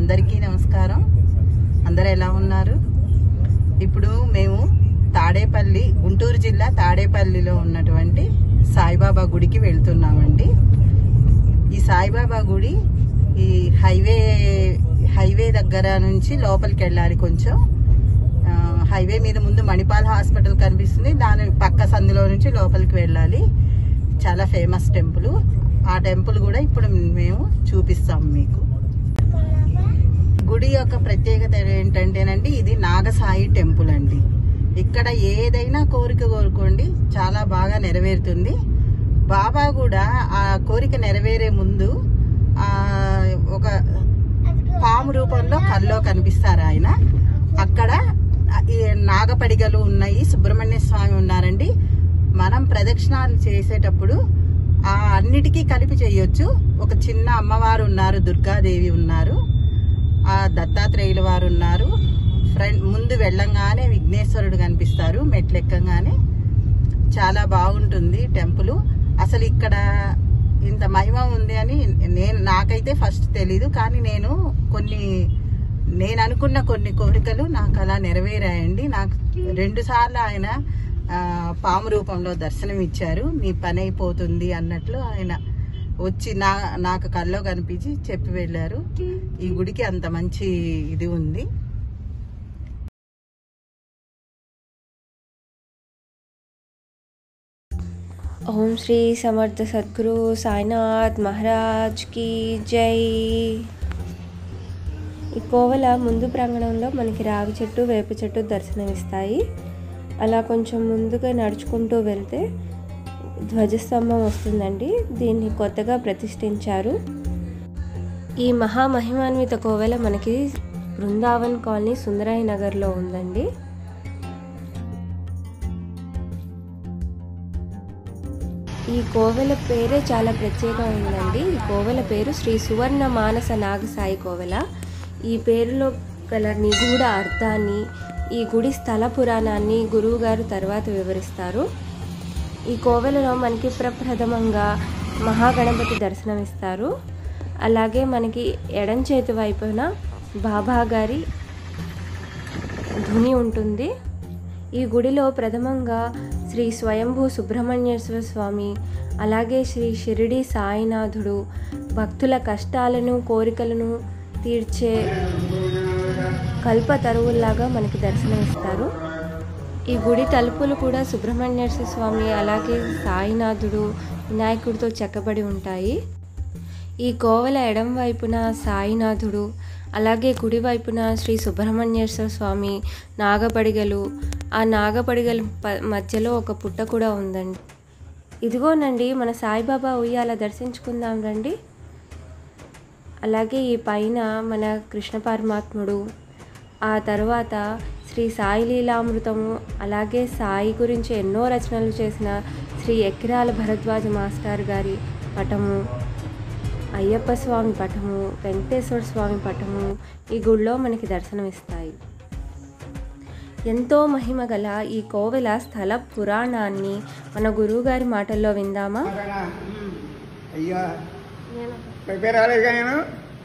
అందరికీ నమస్కారం అందరు ఎలా ఉన్నారు ఇప్పుడు మేము తాడేపల్లి గుంటూరు జిల్లా తాడేపల్లిలో ఉన్నటువంటి సాయిబాబా గుడికి వెళ్తున్నామండి ఈ సాయిబాబా గుడి ఈ హైవే హైవే దగ్గర నుంచి లోపలికి వెళ్ళాలి కొంచెం ఆ, హైవే మీద ముందు మణిపాల్ హాస్పిటల్ కనిపిస్తుంది దాని పక్క సందులో నుంచి లోపలికి వెళ్ళాలి చాలా ఫేమస్ టెంపుల్ ఆ టెంపుల్ కూడా ఇప్పుడు మేము చూపిస్తాం మీకు గుడి యొక్క ప్రత్యేకత ఏంటంటేనండి ఇది నాగసాయి టెంపుల్ అండి ఇక్కడ ఏదైనా కోరిక కోరుకోండి చాలా బాగా నెరవేరుతుంది బాబా కూడా ఆ కోరిక నెరవేరే ముందు ఆ ఒక పాము రూపంలో కల్లో కనిపిస్తారు ఆయన అక్కడ ఈ నాగపడిగలు ఉన్నాయి సుబ్రహ్మణ్య స్వామి ఉన్నారండి మనం ప్రదక్షిణాలు చేసేటప్పుడు ఆ అన్నిటికీ కలిపి చేయొచ్చు ఒక చిన్న అమ్మవారు ఉన్నారు దుర్గాదేవి ఉన్నారు ఆ దత్తాత్రేయుల వారు ఉన్నారు ఫ్రంట్ ముందు వెళ్ళంగానే విఘ్నేశ్వరుడు కనిపిస్తారు మెట్లెక్కంగానే చాలా బాగుంటుంది టెంపుల్ అసలు ఇక్కడ ఇంత మహిమ ఉంది అని నేను నాకైతే ఫస్ట్ తెలీదు కానీ నేను కొన్ని నేను అనుకున్న కొన్ని కోరికలు నాకు అలా నెరవేరాయండి నాకు రెండు సార్లు ఆయన ఆ, పాము రూపంలో దర్శనం ఇచ్చారు నీ పని అయిపోతుంది అన్నట్లు ఆయన వచ్చి నా నాకు కల్లో కనిపించి చెప్పి వెళ్ళారు ఈ గుడికి అంత మంచి ఇది ఉంది ఓం శ్రీ సమర్థ సద్గురు సాయినాథ్ మహారాజ్ కి జై ఈ కోవల ముందు ప్రాంగణంలో మనకి రావి చెట్టు వేప చెట్టు దర్శనమిస్తాయి అలా కొంచెం ముందుగా నడుచుకుంటూ వెళ్తే ధ్వజస్తంభం వస్తుందండి దీన్ని కొత్తగా ప్రతిష్ఠించారు ఈ మహామహిమాన్విత కోవెల మనకి బృందావన్ కాలనీ సుందరాయి నగర్లో ఉందండి ఈ కోవెల పేరే చాలా ప్రత్యేకమైందండి ఈ కోవెల పేరు శ్రీ సువర్ణ మానస నాగసాయి కోవెల ఈ పేరులో గల నిగూఢ అర్థాన్ని ఈ గుడి స్థల పురాణాన్ని గురువుగారు తర్వాత వివరిస్తారు ఈ కోవెలలో మనకి ప్రప్రథమంగా మహాగణపతి దర్శనమిస్తారు అలాగే మనకి ఎడం చేతి వైపున బాబా గారి ధుని ఉంటుంది ఈ గుడిలో ప్రథమంగా శ్రీ స్వయంభూ సుబ్రహ్మణ్యేశ్వర స్వామి అలాగే శ్రీ షిరిడి సాయినాథుడు భక్తుల కష్టాలను కోరికలను తీర్చే కల్ప తరువుల్లాగా మనకి దర్శనమిస్తారు ఈ గుడి తలుపులు కూడా సుబ్రహ్మణ్యేశ్వర స్వామి అలాగే సాయినాథుడు వినాయకుడితో చెక్కబడి ఉంటాయి ఈ కోవెల ఎడం వైపున సాయినాథుడు అలాగే కుడి వైపున శ్రీ సుబ్రహ్మణ్యేశ్వర స్వామి నాగపడిగలు ఆ నాగపడిగల ప- మధ్యలో ఒక పుట్ట కూడా ఉందండి ఇదిగోనండి మన సాయిబాబా ఉయ్యాల దర్శించుకుందాం రండి అలాగే ఈ పైన మన కృష్ణ పరమాత్ముడు ఆ తర్వాత శ్రీ సాయి లీలామృతము అలాగే సాయి గురించి ఎన్నో రచనలు చేసిన శ్రీ ఎక్కిరాల భరద్వాజ మాస్టర్ గారి పటము అయ్యప్ప స్వామి పటము వెంకటేశ్వర స్వామి పటము ఈ గుడిలో మనకి దర్శనమిస్తాయి ఎంతో మహిమ గల ఈ కోవెల స్థల పురాణాన్ని మన గురువుగారి మాటల్లో విందామా అలాగా? అయ్యా ప్రిపేర్ అవ్వలేదుగా నేను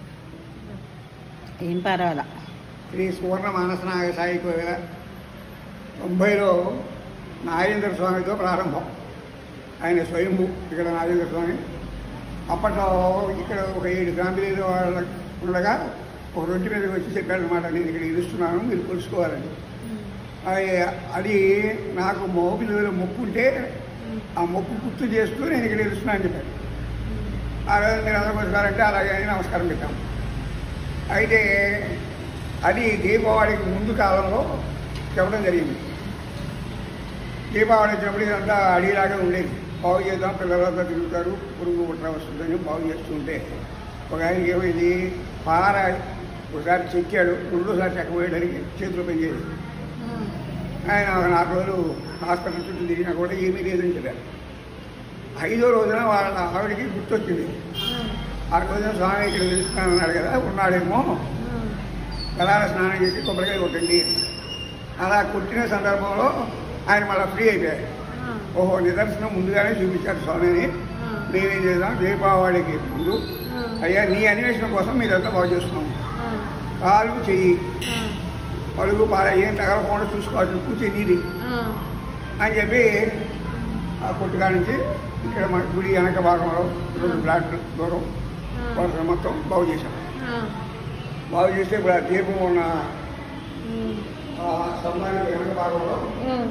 ఏం పర్వాలా శ్రీ సువర్ణ మానస నాగ సాయి కోవిల తొంభైలో నాగేంద్ర స్వామితో ప్రారంభం ఆయన స్వయంభూ ఇక్కడ నాగేంద్ర స్వామి అప్పట్లో ఇక్కడ ఒక ఏడు ఫ్యామిలీలు వాళ్ళ ఉండగా ఒక రొట్టె మీదకి వచ్చి చెప్పాడనమాట నేను ఇక్కడ ఇరుస్తున్నాను మీరు కొలుసుకోవాలని అది- అది నాకు మోపిలో మొక్కు ఉంటే ఆ మొక్కు గుర్తు చేస్తూ నేను ఇక్కడ ఇరుస్తున్నాను అని చెప్పాడు ఆ రోజు మీరు అందరూ కొలుస్తారంటే అలాగే అని నమస్కారం పెట్టాం అయితే అది దీపావళికి ముందు కాలంలో చెప్పడం జరిగింది దీపావళి వచ్చినప్పుడు ఇదంతా అడిగిలాగా ఉండేది బాగు చేద్దాం పిల్లలంతా తిరుగుతారు పురుగు పుట్ర వస్తుందని బాగు చేస్తుంటే ఒక ఆయనకి ఏమైంది పార ఒకసారి చెక్కాడు రెండోసారి చెక్కబోయడానికి చేతిలో పనిచేయదు ఆయన ఒక నాలుగు రోజులు హాస్పిటల్ చుట్టూ తిరిగినా కూడా ఏమీ లేదని చెప్పారు ఐదో రోజున వాళ్ళ ఆవిడకి గుర్తొచ్చింది ఆ రోజున స్వామి ఇక్కడ పిలుస్తున్నాను అన్నాడు కదా ఉన్నాడేమో కళాల స్నానం చేసి కొబ్బరికాయ కొట్టండి అలా కొట్టిన సందర్భంలో ఆయన మళ్ళీ ఫ్రీ అయిపోయారు ఓహో నిదర్శనం ముందుగానే చూపించారు స్వామిని మేమేం చేద్దాం దీపావళికి ముందు అయ్యా నీ అన్వేషణ కోసం మీరంతా బాగు చేస్తున్నాం కాలు చెయ్యి ఆ, పలుగు పాల ఏం తగలకుండా చూసుకోవాలి కూర్చొని నీది ఆ, అని చెప్పి ఆ కొట్టుగా నుంచి ఇక్కడ మన గుడి వెనక భాగంలో రెండు బ్లాక్ దూరం ఆ, వరుస మొత్తం బాగు చేశాం ఆ, బాగు చేస్తే ఇప్పుడు ఆ దీపం ఉన్న ఉమ్, ఆ స్తంభానికి వెనక భాగంలో ఉమ్,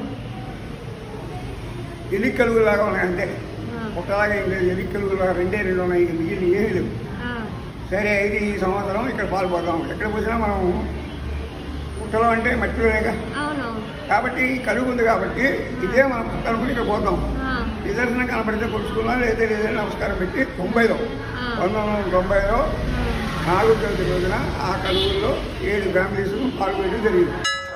ఎలిక్ కలుగులాగా ఉన్నాయి అంతే ఆ, ఒకలాగా ఏం లేదు ఎలిక్ కలుగులాగా రెండే రెండు ఉన్నాయి ఇంక మిగిలిన ఏమీ లేవు ఆ, సరే ఇది ఈ సంవత్సరం ఇక్కడ పాల్పోదాం ఎక్కడ పోసినా మనం పుట్టలో అంటే మట్టిలోనేగా అవునవును కాబట్టి ఈ కలుగు ఉంది కాబట్టి ఇదే మనం అనుకుని ఇక్కడ పోతాం ఆ, నిదర్శనం కనపడితే కొలుసుకున్నాం లేదా లేదా నమస్కారం పెట్టి తొంభైలో ఆ, పంతొమ్మిది వందల తొంభైలో నాలుగు చవితి రోజున ఆ కలుగుల్లో ఏడు ఫ్యామిలీస్ పాల్గొనడం జరిగింది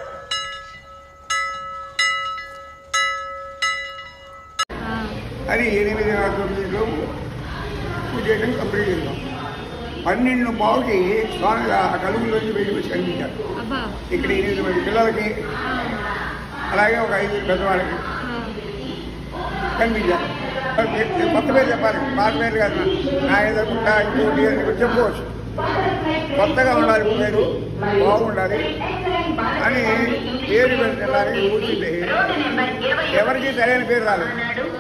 ఆ, అది ఎనిమిది తొమ్మిదిలో పూజ చేయడం కంప్లీట్ చేద్దాం పన్నెండు బావుకి స్వామి ఆ కలుగులోంచి వెళ్ళి వచ్చి కనిపించారు అబ్బా ఇక్కడ ఎనిమిది మంది పిల్లలకి అలాగే ఒక ఐదు పెద్దవాళ్ళకి ఆ, కనిపించారు కొత్త పేరు చెప్పాలి పాత పేరు కాదు నా ఏదో పుట్ట ఇంకోటి అని కూడా చెప్పుకోవచ్చు కొత్తగా ఉండాలి పేరు బాగుండాలి అని పేరు పెట్టడానికి కూర్చుంటే ఎవరికి సరైన పేరు రాలేదు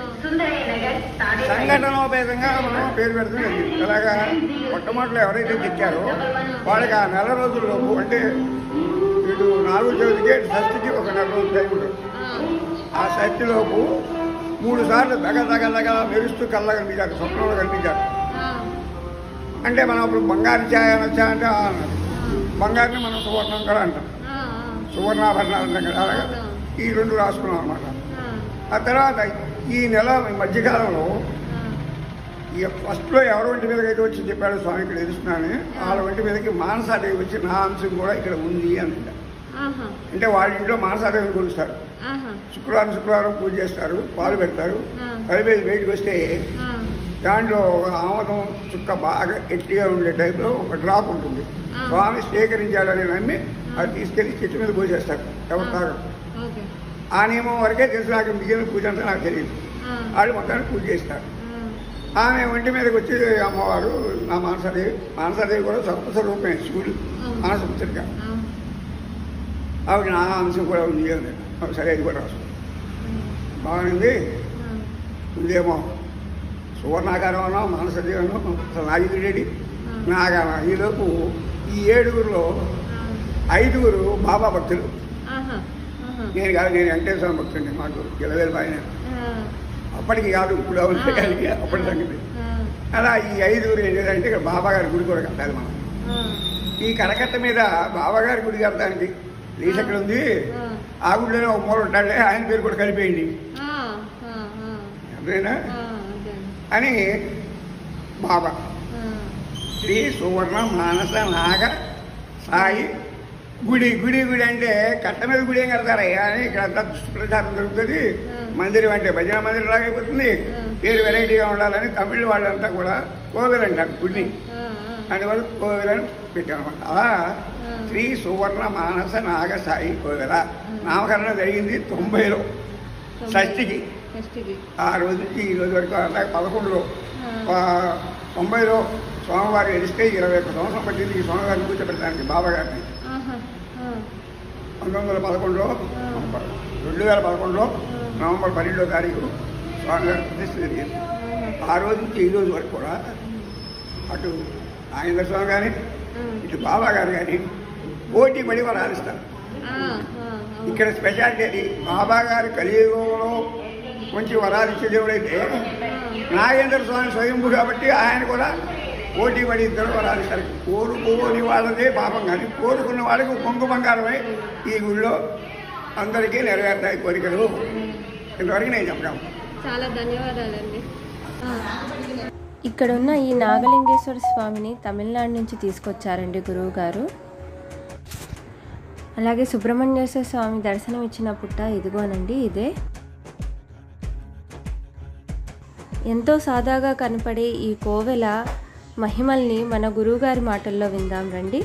సంఘటనోపేతంగా మనం పేరు పెడతాం జరిగింది అలాగా మొట్టమొదటిలో ఎవరైతే తెచ్చారో వాళ్ళకి ఆ నెల రోజుల్లోపు అంటే వీడు నాలుగు చవితికి షష్టికి ఒక నెల రోజులు టైం ఉంటుంది ఆ, ఆ షష్టిలోపు మూడు సార్లు దగ దగ దగ మెరుస్తూ కళ్ళ కనిపించారు స్వప్నంలో కనిపించారు ఆ, అంటే మనం అప్పుడు బంగారు ఛాయ అనొచ్చా అంటే ఆ అన్నారు బంగారుని మనం సువర్ణం కూడా అంటాం ఆ, సువర్ణాభరణాలు అంటాం కదా అలాగా ఈ రెండు రాసుకున్నాం అనమాట ఆ, ఆ తర్వాత ఈ నెల ఈ మధ్యకాలంలో ఆ, ఈ ఫస్ట్లో ఎవరి ఒంటి మీదకి అయితే వచ్చి చెప్పాడు స్వామి ఇక్కడ తెలుస్తున్నాను వాళ్ళ ఒంటి మీదకి మానసాదేవి వచ్చి నా అంశం కూడా ఇక్కడ ఉంది అని అంటారు. ఆహా, అంటే వాళ్ళ ఇంట్లో మానసాదేవిని కొలుస్తారు ఆహా, శుక్రవారం శుక్రవారం పూజ చేస్తారు పాలు పెడతారు ఆ. కలిపేసి బయటకు వస్తే ఆ, దాంట్లో ఒక ఆమదం చుక్క బాగా గట్టిగా ఉండే టైప్లో ఒక డ్రాప్ ఉంటుంది ఆ. స్వామి స్వీకరించాడని నమ్మి అది తీసుకెళ్లి చెట్టు మీద పూజేస్తారు ఎవరు తాగరు ఓకే ఆ నియమం వరకే తెలుసు నాకు మిగిలిన పూజ అంతా నాకు తెలియదు ఆ, వాళ్ళు మొత్తానికి పూజ చేస్తారు ఆ, ఆమె ఒంటి మీదకి వచ్చి అమ్మవారు నా మానసాదేవి మానసాదేవి కూడా స్వరూపమే శివుడు మానసపుత్రిక ఆ, ఆవిడ నా అంశం కూడా ఉంది అని ఆవిడ సరే అది కూడా రాసు బాగుంది ఆ, ఉందేమో సువర్ణాకారం అనో మానసదేవనో అసలు నాగిరెడ్డి నాగాన ఈలోపు ఈ ఏడుగురులో ఐదుగురు బాబా భక్తులు ఆహా, ఆహా, నేను కాదు నేను వెంకటేశ్వర భక్తుడిని మాకు ఇలవేలు ఆయన ఆ, అప్పటికి కాదు ఇప్పుడు అవుతుంది కలిగి అప్పటి సంగతి ఆ, అలా ఈ ఐదుగురు ఏం చేయాలంటే ఇక్కడ బాబాగారి గుడి కూడా కట్టాలి మనం ఆ, ఈ కరకట్ట మీద బాబాగారి గుడి కట్టడానికి లీజ్ ఎక్కడ ఉంది ఆ, ఆ గుడిలోనే ఒక మూల ఉంటాడే ఆయన పేరు కూడా కలిపేయండి ఆ, ఆ, ఆ, అదేనా ఆ, అదే. అని బాబా ఆ, శ్రీ సువర్ణ మానస నాగ సాయి గుడి గుడి గుడి అంటే కట్ట మీద గుడి ఏం కడతారయ్యా అని ఇక్కడ అంతా దుష్ప్రచారం జరుగుతుంది మందిరం అంటే భజన మందిరం లాగా అయిపోతుంది పేరు వెరైటీగా ఉండాలని తమిళ వాళ్ళంతా కూడా కోవిల్ అంటారు గుడిని ఆ, ఆ, అందువల్ల కోవిల్ అని పెట్టామన్నమాట అలా శ్రీ సువర్ణ మానస నాగ సాయి కోవిల నామకరణం జరిగింది తొంభైలో షష్ఠికి ఫస్ట్కి ఆ రోజు నుంచి ఈ రోజు వరకు అలాగే పదకొండులో ఆ, ఆ, తొంభైలో స్వామివారి ఎడిస్తే ఇరవై ఒక్క సంవత్సరం పట్టింది ఈ స్వామివారిని కూర్చోబెట్టడానికి బాబా గారిని ఆహా, ఆ, పంతొమ్మిది వందల పదకొండులో రెండు వేల పదకొండులో నవంబర్ పన్నెండో తారీఖు స్వామివారి ప్రతిష్ఠ జరిగింది ఆ రోజు నుంచి ఈ రోజు వరకు కూడా అటు నాగేంద్ర స్వామి కానీ ఆ, ఇటు బాబా గారు కానీ పోటీ పడి వారు ఆడిస్తారు ఆ, ఆ, ఆ. ఇక్కడ స్పెషాలిటీ అది బాబా గారి కలియుగంలో కొంచెం వరాలు ఇచ్చే దేవుడైతే నాగేంద్ర స్వామి స్వయంభూ కాబట్టి ఆయన కూడా పోటీ పడి ఇద్దరు వరాలు ఇస్తారు కోరుకోని వాళ్ళదే పాపం కానీ కోరుకున్న వాళ్ళకి కొంగు బంగారమై ఈ గుళ్ళో అందరికీ నెరవేరుతాయి కోరికలు ఇంతవరకు నేను చెప్పగలను చాలా ధన్యవాదాలండి ఆ, ఇక్కడ ఉన్న ఈ నాగలింగేశ్వర స్వామిని తమిళనాడు నుంచి తీసుకొచ్చారండి గురువు గారు అలాగే సుబ్రహ్మణ్యేశ్వర స్వామి దర్శనం ఇచ్చిన పుట్ట ఇదిగోనండి ఇదే ఎంతో సాదాగా కనపడే ఈ కోవెల మహిమల్ని మన గురువుగారి మాటల్లో విందాం రండి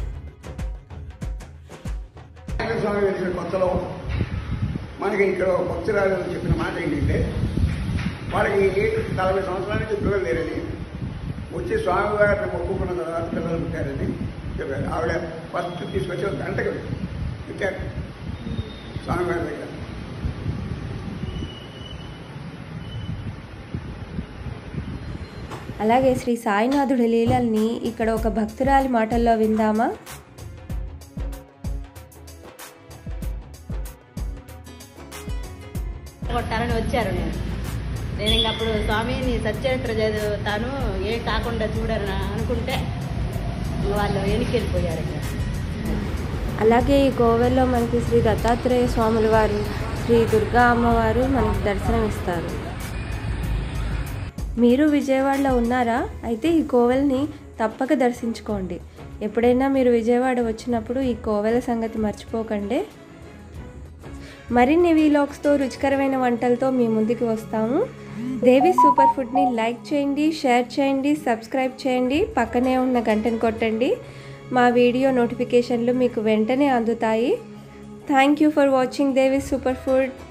నాగేంద్ర స్వామి వెలిసిన కొత్తలో మనకి ఇక్కడ భక్తురాలు చెప్పిన మాట ఏంటంటే వాళ్ళకి నలభై సంవత్సరాల నుంచి పిల్లలు లేరని వచ్చి స్వామివారిని మొక్కుకున్న తర్వాత పిల్లలు పుట్టారని చెప్పారు ఆవిడ ఫస్ట్ తీసుకొచ్చి ఒక గంటకి పెట్టారు స్వామివారి దగ్గర అలాగే శ్రీ సాయినాథుడి లీలల్ని ఇక్కడ ఒక భక్తురాలి మాటల్లో విందామా కొట్టాలని వచ్చారు నేను నేను ఇంక అప్పుడు స్వామి నీ సచ్చరిత్ర చదువుతాను ఏ కాకుండా చూడరు అనుకుంటే ఇంక వాళ్ళు వెనక్కి వెళ్ళిపోయారు ఇంకా అలాగే ఈ కోవెల్లో మనకి శ్రీ దత్తాత్రేయ స్వాముల వారు శ్రీ దుర్గా అమ్మవారు మనకి దర్శనం ఇస్తారు మీరు విజయవాడలో ఉన్నారా అయితే ఈ కోవెల్ని తప్పక దర్శించుకోండి ఎప్పుడైనా మీరు విజయవాడ వచ్చినప్పుడు ఈ కోవెల సంగతి మర్చిపోకండి మరిన్ని వీలాగ్స్తో రుచికరమైన వంటలతో మీ ముందుకు వస్తాము దేవి సూపర్ ఫుడ్ని లైక్ చేయండి షేర్ చేయండి సబ్స్క్రైబ్ చేయండి పక్కనే ఉన్న గంటను కొట్టండి మా వీడియో నోటిఫికేషన్లు మీకు వెంటనే అందుతాయి thank you for watching Devi super food